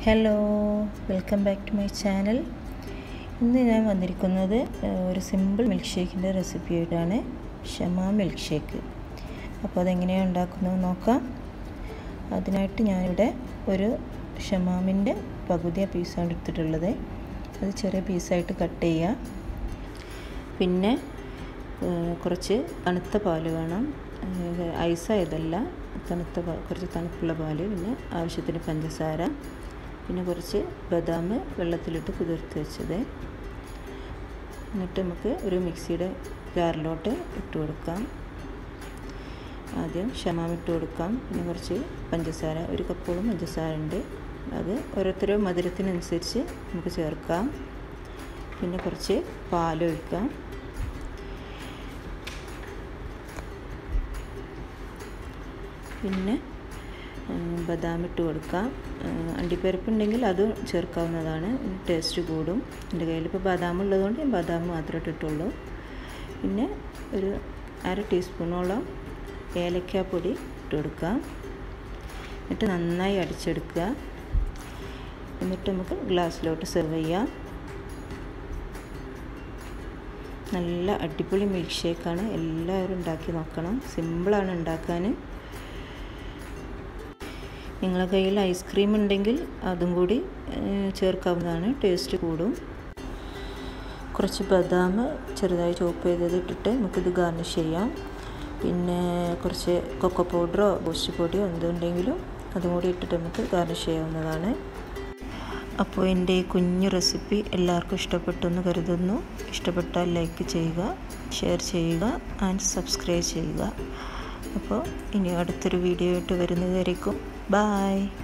hello welcome back to my channel ഇന്ന് ഞാൻ വന്നിരിക്കുന്നത് ഒരു സിമ്പിൾ മിൽക്ക് ഷേക്കിൻ്റെ റെസിപ്പി ആയിട്ടാണ് ഷമ മിൽക്ക് ഷേക്ക് അപ്പോൾ അതെങ്ങനെയാണ് ഉണ്ടാക്കുന്നത് നോക്കാം അതിനായിട്ട് ഞാനിവിടെ ഒരു ഷമാമിൻ്റെ പകുതി പീസാണ് എടുത്തിട്ടുള്ളത് അത് ചെറിയ പീസായിട്ട് കട്ട് ചെയ്യുക പിന്നെ കുറച്ച് തണുത്ത പാൽ വേണം ഐസായതല്ല തണുത്ത കുറച്ച് തണുപ്പുള്ള പാൽ പിന്നെ ആവശ്യത്തിന് പഞ്ചസാര പിന്നെ കുറച്ച് ബദാം വെള്ളത്തിലിട്ട് കുതിർത്ത് വെച്ചത് എന്നിട്ട് നമുക്ക് ഒരു മിക്സിയുടെ ജാറിലോട്ട് ഇട്ട് കൊടുക്കാം ആദ്യം ഷമാം ഇട്ട് കൊടുക്കാം പിന്നെ കുറച്ച് പഞ്ചസാര ഒരു കപ്പോളം പഞ്ചസാര ഉണ്ട് അത് ഓരോരുത്തരുടെ മധുരത്തിനനുസരിച്ച് നമുക്ക് ചേർക്കാം പിന്നെ കുറച്ച് പാലൊഴിക്കാം പിന്നെ ബദാം ഇട്ട് കൊടുക്കാം അണ്ടിപ്പരിപ്പുണ്ടെങ്കിൽ അത് ചേർക്കാവുന്നതാണ് ടേസ്റ്റ് കൂടും എൻ്റെ കയ്യിൽ ഇപ്പോൾ ബദാം ഉള്ളതുകൊണ്ട് ഞാൻ ബദാം മാത്രമേ ഇട്ടിട്ടുള്ളൂ പിന്നെ ഒരു അര ടീസ്പൂണോളം ഏലക്കാപ്പൊടി ഇട്ട് കൊടുക്കാം എന്നിട്ട് നന്നായി അടിച്ചെടുക്കുക എന്നിട്ട് നമുക്ക് ഗ്ലാസ്സിലോട്ട് സെർവ് ചെയ്യാം നല്ല അടിപൊളി മിൽക്ക് ഷേക്കാണ് എല്ലാവരും ഉണ്ടാക്കി നോക്കണം സിമ്പിളാണ് ഉണ്ടാക്കാൻ നിങ്ങളുടെ കയ്യിൽ ഐസ്ക്രീം ഉണ്ടെങ്കിൽ അതും കൂടി ചേർക്കാവുന്നതാണ് ടേസ്റ്റ് കൂടും കുറച്ച് ബദാം ചെറുതായി ചോപ്പ് ചെയ്തത് ഇട്ടിട്ട് നമുക്കിത് ഗാർണിഷ് ചെയ്യാം പിന്നെ കുറച്ച് കൊക്കോ പൗഡറോ ബൂസ്റ്റ് പൊടിയോ എന്തുണ്ടെങ്കിലും അതും കൂടി ഇട്ടിട്ട് നമുക്ക് ഗാർണിഷ് ചെയ്യാവുന്നതാണ് അപ്പോൾ എൻ്റെ ഈ കുഞ്ഞു റെസിപ്പി എല്ലാവർക്കും ഇഷ്ടപ്പെട്ടു എന്ന് കരുതുന്നു ഇഷ്ടപ്പെട്ടാൽ ലൈക്ക് ചെയ്യുക ഷെയർ ചെയ്യുക ആൻഡ് സബ്സ്ക്രൈബ് ചെയ്യുക അപ്പോൾ ഇനി അടുത്തൊരു വീഡിയോ ആയിട്ട് വരുന്നതായിരിക്കും ബായ്